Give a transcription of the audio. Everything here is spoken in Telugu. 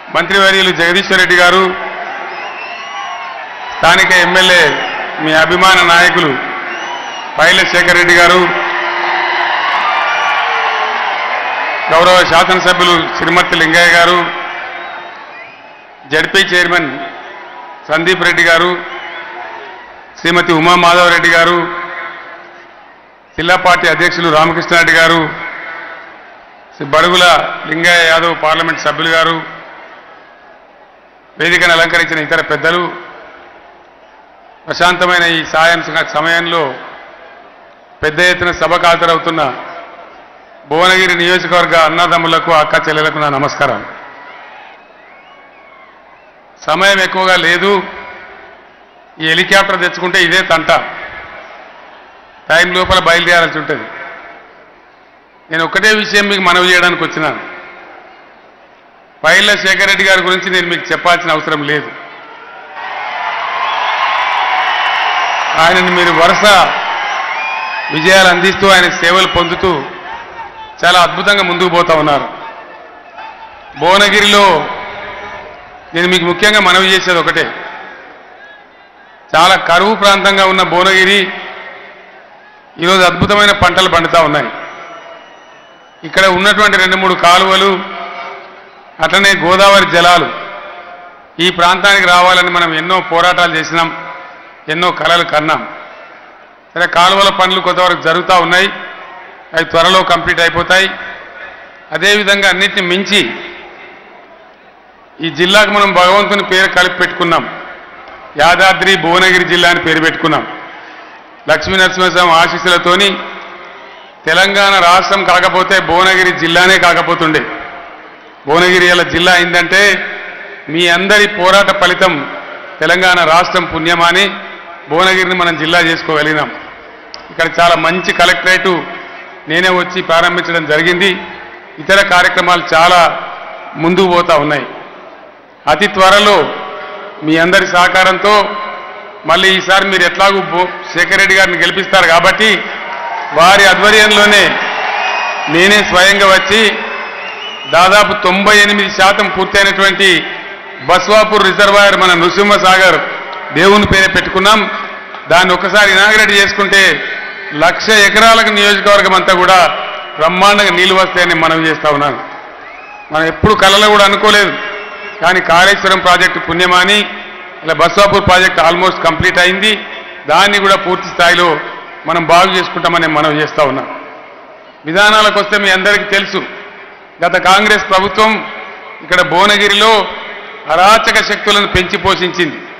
మంత్రివర్యులు జగదీశ్వర్ రెడ్డి గారు స్థానిక ఎమ్మెల్యే మీ అభిమాన నాయకులు పైల శేఖర్ రెడ్డి గారు గౌరవ శాసనసభ్యులు శ్రీమతి లింగయ్య గారు జడ్పీ చైర్మన్ సందీప్ రెడ్డి గారు శ్రీమతి ఉమా మాధవరెడ్డి గారు జిల్లా పార్టీ అధ్యక్షులు రామకృష్ణారెడ్డి గారు శ్రీ బడుగుల లింగయ్య యాదవ్ పార్లమెంట్ సభ్యులు గారు వేదికను అలంకరించిన ఇతర పెద్దలు ప్రశాంతమైన ఈ సాయం సమయంలో పెద్ద ఎత్తున సభకు హాజరవుతున్న భువనగిరి నియోజకవర్గ అన్నదమ్ములకు అక్క చెల్లెలకు నా నమస్కారం సమయం ఎక్కువగా లేదు ఈ హెలికాప్టర్ తెచ్చుకుంటే ఇదే తంట టైం లోపల బయలుదేరాల్సి ఉంటుంది నేను ఒకటే విషయం మీకు మనవి చేయడానికి వచ్చినాను పైల శేఖర్ రెడ్డి గారి గురించి నేను మీకు చెప్పాల్సిన అవసరం లేదు ఆయనని మీరు వరుస విజయాలు అందిస్తూ ఆయన సేవలు పొందుతూ చాలా అద్భుతంగా ముందుకు పోతా ఉన్నారు భువనగిరిలో నేను మీకు ముఖ్యంగా మనవి చేసేది ఒకటే చాలా కరువు ప్రాంతంగా ఉన్న భువనగిరి ఈరోజు అద్భుతమైన పంటలు పండుతూ ఉన్నాయి ఇక్కడ ఉన్నటువంటి రెండు మూడు కాలువలు అట్లనే గోదావరి జలాలు ఈ ప్రాంతానికి రావాలని మనం ఎన్నో పోరాటాలు చేసినాం ఎన్నో కలలు కన్నాం సరే కాలువల పనులు కొంతవరకు జరుగుతూ ఉన్నాయి అవి త్వరలో కంప్లీట్ అయిపోతాయి అదేవిధంగా అన్నిటిని మించి ఈ జిల్లాకు మనం భగవంతుని పేరు కలిపి పెట్టుకున్నాం యాదాద్రి భువనగిరి జిల్లా అని పేరు పెట్టుకున్నాం లక్ష్మీ నరసింహస్వామి ఆశీస్సులతోని తెలంగాణ రాష్ట్రం కాకపోతే భువనగిరి జిల్లానే కాకపోతుండే భువనగిరి ఇలా జిల్లా అయిందంటే మీ అందరి పోరాట ఫలితం తెలంగాణ రాష్ట్రం పుణ్యమాని భువనగిరిని మనం జిల్లా చేసుకోగలిగినాం ఇక్కడ చాలా మంచి కలెక్టరేటు నేనే వచ్చి ప్రారంభించడం జరిగింది ఇతర కార్యక్రమాలు చాలా ముందుకు పోతా ఉన్నాయి అతి త్వరలో మీ అందరి సహకారంతో మళ్ళీ ఈసారి మీరు ఎట్లాగూ బో- శేఖర్ రెడ్డి గారిని గెలిపిస్తారు కాబట్టి వారి ఆధ్వర్యంలోనే నేనే స్వయంగా వచ్చి దాదాపు తొంభై ఎనిమిది శాతం పూర్తయినటువంటి బస్వాపూర్ రిజర్వాయర్ మన నృసింహ సాగర్ దేవుని పేరే పెట్టుకున్నాం దాన్ని ఒకసారి ఇనాగ్రేట్ చేసుకుంటే లక్ష ఎకరాలకు నియోజకవర్గం అంతా కూడా బ్రహ్మాండంగా నీళ్లు వస్తాయని మనం చేస్తా ఉన్నాను మనం ఎప్పుడు కలలో కూడా అనుకోలేదు కానీ కాళేశ్వరం ప్రాజెక్టు పుణ్యమాని ఇలా బస్వాపూర్ ప్రాజెక్ట్ ఆల్మోస్ట్ కంప్లీట్ అయింది దాన్ని కూడా పూర్తి స్థాయిలో మనం బాగు చేసుకుంటామని మనం చేస్తా ఉన్నాం విధానాలకు వస్తే మీ అందరికీ తెలుసు గత కాంగ్రెస్ ప్రభుత్వం ఇక్కడ భువనగిరిలో అరాచక శక్తులను పెంచి పోషించింది